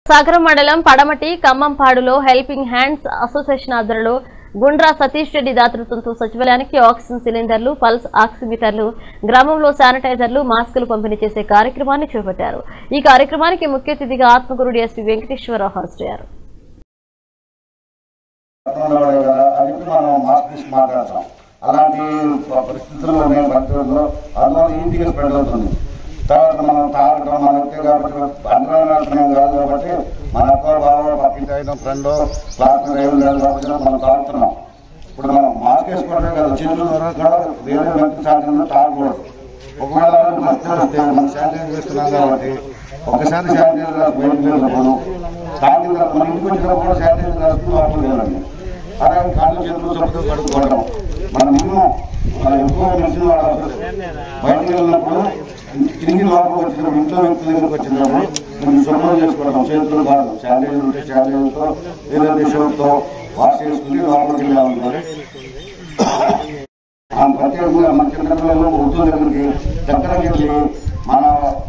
సాగరం మండలం పడమటి ఖమ్మంపాడులో హెల్పింగ్ హ్యాండ్స్ అసోసియేషన్ ఆధ్వర్యంలో గుండ్రా సతీష్ రెడ్డి దాతృత్వంతో సచివాలయానికి ఆక్సిజన్ సిలిండర్లు పల్స్ ఆక్సిమీటర్లు గ్రామంలో శానిటైజర్లు మాస్కులు పంపిణీ చేసే కార్యక్రమాన్ని చేపట్టారు ఈ కార్యక్రమానికి ముఖ్య అతిథిగా ఆత్మగురుడు ఎస్పీ వెంకటేశ్వరరావు హాజరయ్యారు పట్టణంలో కదా అది కూడా మనం మాస్క్ తీసి మాట్లాడతాం అలాంటి పరిస్థితుల్లో నేను పరిస్థితుల్లో అందువల్ల ఇంటికి స్ప్రెడ్ అవుతుంది తర్వాత మనం తాగడం మన వ్యక్తి కాబట్టి అందరం వెళ్తున్నాం కాదు కాబట్టి మన అక్క బావ పక్కింటి అయిన ఫ్రెండ్ క్లాస్ ఏం లేదు కాబట్టి మనం తాగుతున్నాం ఇప్పుడు మనం మాస్క్ వేసుకోవడం కదా చేతులు కూడా వేరే వ్యక్తి సాధ్యంగా తాగకూడదు ఒకవేళ మధ్య వస్తే మనం శానిటైజ్ చేస్తున్నాం కాబట్టి ఒకసారి శానిటైజర్ రాసి బయటకు వెళ్ళినప్పుడు తాగిన తర్వాత మన ఇంటికి వచ్చినప్పుడు శానిటైజర్ రాసి లోపలికి వెళ్ళండి అలాగే కాళ్ళు చేతులు సొంత కడుక్కోవడం మన మినిమం మనం ఎక్కువ మనిషిని వాడాలి బయటకు వెళ్ళినప్పుడు తిరిగి లోపలికి వచ్చినప్పుడు ఇంట్లో వ్యక్తుల దగ్గరికి వచ్చినప్పుడు మనం శుభ్రం చేసుకోవడం చేతులు కాదు శానిటైజర్ ఉంటే శానిటైజర్తో ఏదైతే షోప్తో వాష్ చేసుకుని లోపలికి వెళ్ళాలనుకోండి ఆ ప్రత్యేకంగా మన చిన్నపిల్లలు వృద్ధుల దగ్గరికి దగ్గరికి వెళ్ళి మన